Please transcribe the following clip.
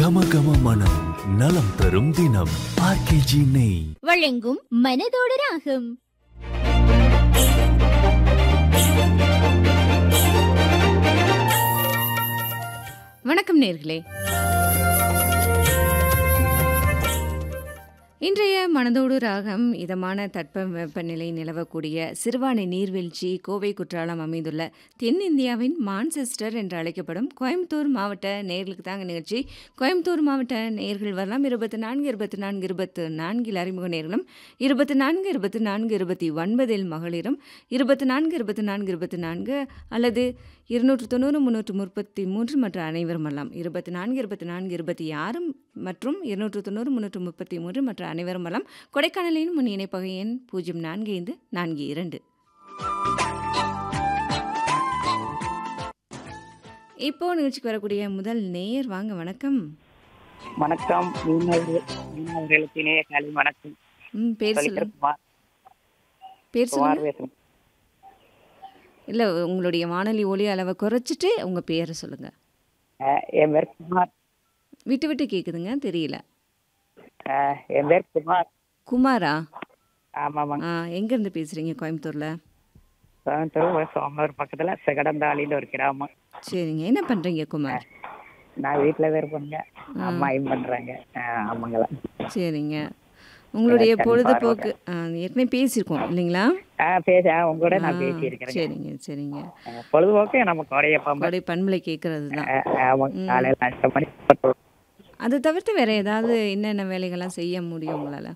கம கம மனம் நலம் தரும் தினம் ஆர்கேஜி நெய் வழங்கும் மனதோடு ராகம் வணக்கம் நேர்களே இன்றைய மனதோடு ராகம் இதமான தட்ப வெப்பநிலை நிலவக்கூடிய சிறுவாணி நீர்வீழ்ச்சி கோவை குற்றாலம் அமைந்துள்ள தென்னிந்தியாவின் மான்செஸ்டர் என்று அழைக்கப்படும் கோயம்புத்தூர் மாவட்ட நேர்களுக்கு தாங்க நிகழ்ச்சி கோயம்புத்தூர் மாவட்ட நேர்கள் வரலாம் இருபத்தி நான்கு இருபத்தி நான்கு இருபத்து நான்கில் அறிமுக நேர்களும் இருபத்தி நான்கு இருபத்தி நான்கு இருபத்தி ஒன்பதில் மகளிரும் இருபத்தி நான்கு இருபத்தி நான்கு இருபத்தி நான்கு அல்லது இருநூற்று தொண்ணூறு முந்நூற்று முப்பத்தி மூன்று மற்ற அனைவரும் வரலாம் இருபத்தி நான்கு இருபத்தி நான்கு இருபத்தி ஆறு மற்றும் இருநூற்று தொண்ணூறு முந்நூற்று முப்பத்தி மூன்று மற்ற அனைவரும் வரலாம் கொடைக்கானலின் முன் இணைப்பகை எண் பூஜ்ஜியம் நான்கு ஐந்து நான்கு இரண்டு இப்போ நிகழ்ச்சிக்கு வரக்கூடிய முதல் நேயர் வாங்க வணக்கம் வணக்கம் மீனவர்கள் மீனவர்களுக்கு இணைய காலை வணக்கம் ம் பேர் சொல்லிக்கிற சொல்லுங்க குமார் பேர் குமார் சொல்லுங்க பேசுறேன் இல்லை உங்களுடைய வானொலி ஒலி அளவை குறைச்சிட்டு உங்கள் பேரை சொல்லுங்க அஹ், என் பேர் குமார் விட்டு விட்டு கேட்குதுங்க தெரியல அஹ், என் பேர் குமார் குமாரா ஆமாமாங்க ஆ எங்கேருந்து பேசுகிறீங்க கோயம்புத்தூரில் கோயம்புத்தூர் சோமனூர் பக்கத்துல செகடந்தாளின்னு ஒரு கிராமம் சரிங்க என்ன பண்ணுறீங்க குமார் நான் வீட்டுல தான் இருப்பேங்க அம்மா இது பண்றாங்க அஹ், ஆமாங்களா சரிங்க உங்களுடைய கண் பொழுதுபோக்கு ஆ, ஏற்கனவே பேசியிருக்கோம் இல்லைங்களா ஆஹ் பேச அஹ், உங்க கூட ஆ, நான் பேசி இருக்கிறேங்க சரிங்க சரிங்க பொழுதுபோக்கு நம்ம கோடையப்பம் கொடை பண்பலை கேட்கறது தான் ஆமாங்க காலையில அஞ்சு மணி அதை தவிர்த்து வேற ஏதாவது என்னென்ன வேலைகள்லாம் செய்ய முடியும் உங்களால்